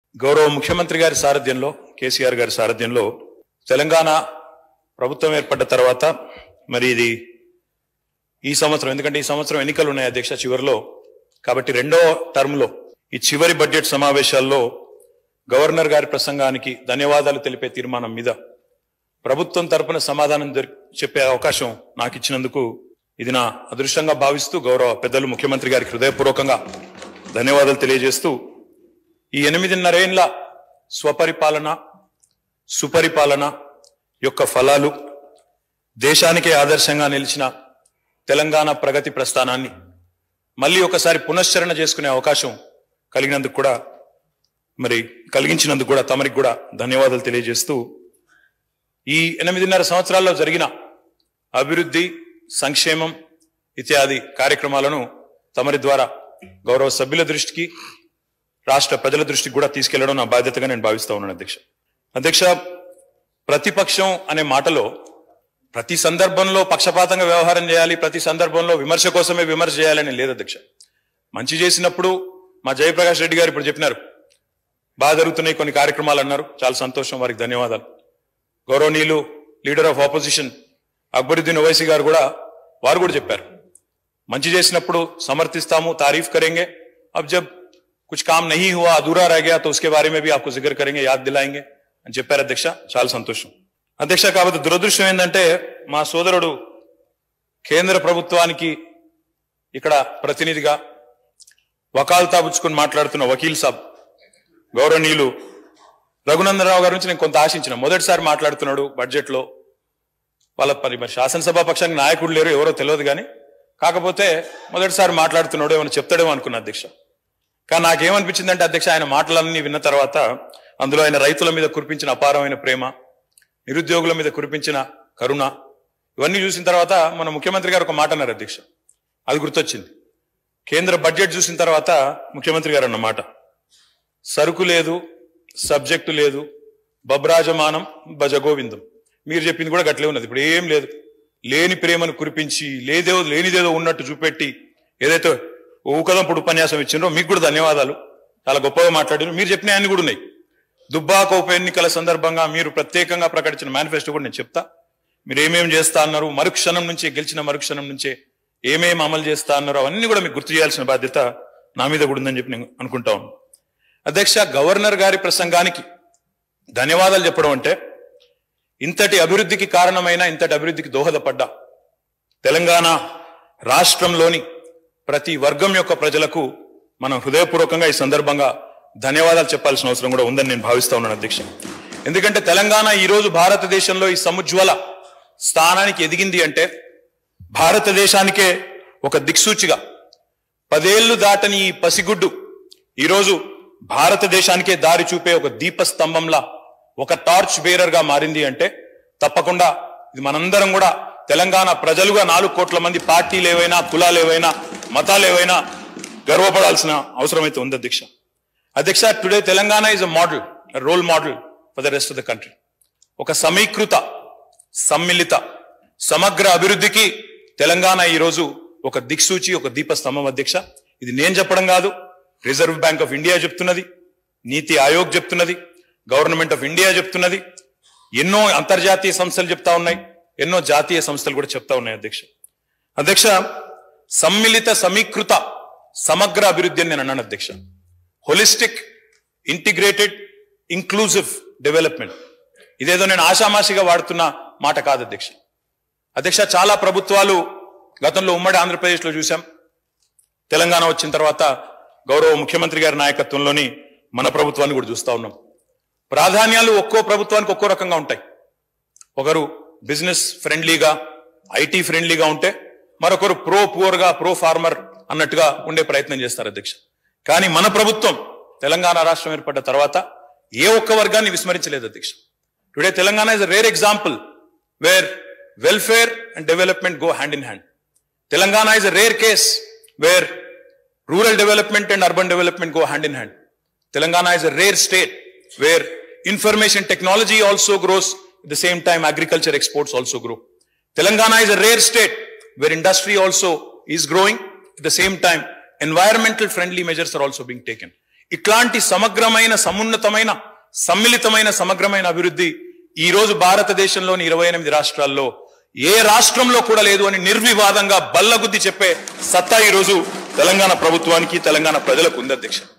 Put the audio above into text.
గౌరవ ముఖ్యమంత్రి గారి సారథ్యంలో కేసీఆర్ గారి సారథ్యంలో తెలంగాణ ప్రభుత్వం ఏర్పడ్డ తర్వాత మరి ఇది ఈ సంవత్సరం ఎందుకంటే ఈ సంవత్సరం ఎన్నికలు ఉన్నాయి అధ్యక్ష చివరిలో కాబట్టి రెండో టర్మ్లో ఈ చివరి బడ్జెట్ సమావేశాల్లో గవర్నర్ గారి ప్రసంగానికి ధన్యవాదాలు తెలిపే తీర్మానం మీద ప్రభుత్వం తరపున సమాధానం దొరి- చెప్పే అవకాశం నాకు ఇచ్చినందుకు ఇది నా అదృష్టంగా భావిస్తూ గౌరవ పెద్దలు ముఖ్యమంత్రి గారికి హృదయపూర్వకంగా ధన్యవాదాలు తెలియజేస్తూ ఈ ఎనిమిదిన్నరేండ్ల స్వపరిపాలన సుపరిపాలన యొక్క ఫలాలు దేశానికే ఆదర్శంగా నిలిచిన తెలంగాణ ప్రగతి ప్రస్థానాన్ని మళ్ళీ ఒకసారి పునశ్చరణ చేసుకునే అవకాశం కలిగినందుకు కూడా మరి కలిగించినందుకు కూడా తమరికి కూడా ధన్యవాదాలు తెలియజేస్తూ ఈ ఎనిమిదిన్నర సంవత్సరాల్లో జరిగిన అభివృద్ధి సంక్షేమం ఇత్యాది కార్యక్రమాలను తమరి ద్వారా గౌరవ సభ్యుల దృష్టికి రాష్ట్ర ప్రజల దృష్టికి కూడా తీసుకెళ్లడం నా బాధ్యతగా నేను భావిస్తా ఉన్నాను అధ్యక్ష అధ్యక్ష ప్రతిపక్షం అనే మాటలో ప్రతి సందర్భంలో పక్షపాతంగా వ్యవహారం చేయాలి ప్రతి సందర్భంలో విమర్శ కోసమే విమర్శ చేయాలని లేదు అధ్యక్ష మంచి చేసినప్పుడు మా జయప్రకాష్ రెడ్డి గారు ఇప్పుడు చెప్పినారు బాగా జరుగుతున్నాయి కొన్ని కార్యక్రమాలు అన్నారు చాలా సంతోషం వారికి ధన్యవాదాలు గౌరవనీయులు leader of opposition Akbaruddin Owaisi garu కూడా వారు కూడా చెప్పారు మంచి చేసినప్పుడు సమర్థిస్తాము తారీఫ్ కरेंगे अब जब कुछ काम नहीं हुआ अधूरा रह गया तो उसके बारे में भी आपको जिक्र करेंगे याद दिलाएंगे అని చెప్పారు అధ్యక్ష చాలా సంతోషం అధ్యక్ష కాబట్టి దురదృష్టం ఏంటంటే మా సోదరుడు కేంద్ర ప్రభుత్వానికి ఇక్కడ ప్రతినిధిగా వకాల్తా పుచ్చుకొని మాట్లాడుతున్న వకీల్ సాబ్ గౌరవనీయులు రఘునందనరావు గారి నుంచి నేను కొంత ఆశించిన మొదటిసారి మాట్లాడుతున్నాడు బడ్జెట్ లో వాళ్ళ పరి మరి శాసనసభ పక్షానికి నాయకుడు లేరు ఎవరో తెలియదు కానీ కాకపోతే మొదటిసారి మాట్లాడుతున్నాడు ఏమైనా చెప్తాడేమో అనుకున్నా అధ్యక్ష కానీ నాకేమనిపించిందంటే అధ్యక్ష ఆయన మాటలన్నీ విన్న తర్వాత అందులో ఆయన రైతుల మీద కురిపించిన అపారమైన ప్రేమ నిరుద్యోగుల మీద కురిపించిన కరుణ ఇవన్నీ చూసిన తర్వాత మన ముఖ్యమంత్రి గారు ఒక మాట అన్నారు అధ్యక్ష అది గుర్తొచ్చింది కేంద్ర బడ్జెట్ చూసిన తర్వాత ముఖ్యమంత్రి గారు అన్న మాట సరుకు లేదు సబ్జెక్టు లేదు బబ్రాజమానం భజగోవిందం మీరు చెప్పింది కూడా గట్లే ఉన్నది ఇప్పుడు ఏం లేదు లేని ప్రేమను కురిపించి లేదో లేనిదేదో ఉన్నట్టు చూపెట్టి ఏదైతే ఊకదంపుడు ఉపన్యాసం ఇచ్చిండ్రో మీకు కూడా ధన్యవాదాలు చాలా గొప్పగా మాట్లాడారు మీరు చెప్పిన అన్ని కూడా ఉన్నాయి దుబ్బాక ఉప ఎన్నికల సందర్భంగా మీరు ప్రత్యేకంగా ప్రకటించిన మేనిఫెస్టో కూడా నేను చెప్తా మీరు ఏమేమి చేస్తా అన్నారు మరుక్షణం నుంచే గెలిచిన మరుక్షణం నుంచే ఏమేమి అమలు చేస్తా అన్నారు అవన్నీ కూడా మీకు గుర్తు చేయాల్సిన బాధ్యత నా మీద కూడా ఉందని చెప్పి నేను అనుకుంటా ఉన్నాను అధ్యక్ష గవర్నర్ గారి ప్రసంగానికి ధన్యవాదాలు చెప్పడం అంటే ఇంతటి అభివృద్ధికి కారణమైన ఇంతటి అభివృద్ధికి దోహదపడ్డ తెలంగాణ రాష్ట్రంలోని ప్రతి వర్గం యొక్క ప్రజలకు మనం హృదయపూర్వకంగా ఈ సందర్భంగా ధన్యవాదాలు చెప్పాల్సిన అవసరం కూడా ఉందని నేను భావిస్తా ఉన్నాను అధ్యక్ష ఎందుకంటే తెలంగాణ ఈ రోజు భారతదేశంలో ఈ సముజ్వల స్థానానికి ఎదిగింది అంటే భారతదేశానికే ఒక దిక్సూచిగా పదేళ్లు దాటని ఈ పసిగుడ్డు ఈరోజు భారతదేశానికే దారి చూపే ఒక దీపస్తంభంలా ఒక టార్చ్ బేరర్ గా మారింది అంటే తప్పకుండా ఇది మనందరం కూడా తెలంగాణ ప్రజలుగా నాలుగు కోట్ల మంది పార్టీలు ఏవైనా కులాలు ఏవైనా మతాలు ఏవైనా గర్వపడాల్సిన అవసరం అయితే ఉంది అధ్యక్ష అధ్యక్ష today Telangana is a model role model for the rest of the country ఒక సమీకృత సమ్మిళిత సమగ్ర అభివృద్ధికి తెలంగాణ ఈరోజు ఒక దిక్సూచి ఒక దీపస్తంభం అధ్యక్ష ఇది నేను చెప్పడం కాదు రిజర్వ్ బ్యాంక్ ఆఫ్ ఇండియా చెప్తున్నది నీతి ఆయోగ్ చెప్తున్నది గవర్నమెంట్ ఆఫ్ ఇండియా చెప్తున్నది ఎన్నో అంతర్జాతీయ సంస్థలు చెప్తా ఉన్నాయి ఎన్నో జాతీయ సంస్థలు కూడా చెప్తా ఉన్నాయి అధ్యక్ష అధ్యక్ష సమ్మిళిత సమీకృత సమగ్ర అభివృద్ధి అని నేను అన్నాను అధ్యక్ష హోలిస్టిక్ ఇంటిగ్రేటెడ్ ఇంక్లూజివ్ డెవలప్మెంట్ ఇదేదో నేను ఆషామాషిగా వాడుతున్న మాట కాదు అధ్యక్ష అధ్యక్ష చాలా ప్రభుత్వాలు గతంలో ఉమ్మడి ఆంధ్రప్రదేశ్లో చూశాం తెలంగాణ వచ్చిన తర్వాత గౌరవ ముఖ్యమంత్రి గారి నాయకత్వంలోని మన ప్రభుత్వాన్ని కూడా చూస్తా ఉన్నాం ప్రాధాన్యాలు ఒక్కో ప్రభుత్వానికి ఒక్కో రకంగా ఉంటాయి ఒకరు బిజినెస్ ఫ్రెండ్లీగా ఐటీ ఫ్రెండ్లీగా ఉంటే మరొకరు ప్రో పువర్ గా ప్రో ఫార్మర్ అన్నట్టుగా ఉండే ప్రయత్నం చేస్తారు అధ్యక్ష కానీ మన ప్రభుత్వం తెలంగాణ రాష్ట్రం ఏర్పడ్డ తర్వాత ఏ ఒక్క వర్గాన్ని విస్మరించలేదు అధ్యక్ష today Telangana is a rare example where welfare and development go hand in hand Telangana is a rare case where rural development and urban development go hand in hand. Telangana is a rare state where information technology also grows, at the same time agriculture exports also grow. Telangana is a rare state where industry also is growing, at the same time environmental friendly measures are also being taken. ఇట్లాంటి సమగ్రమైన సమున్నతమైన సమ్మిళితమైన సమగ్రమైన అభివృద్ధి ఈ రోజు భారతదేశంలోని ఇరవై ఎనిమిది రాష్ట్రాల్లో ఏ రాష్ట్రంలో కూడా లేదు అని నిర్వివాదంగా బల్లగుద్ది చెప్పే సత్తా ఈ రోజు తెలంగాణ ప్రభుత్వానికి తెలంగాణ ప్రజలకు ఉంది అధ్యక్ష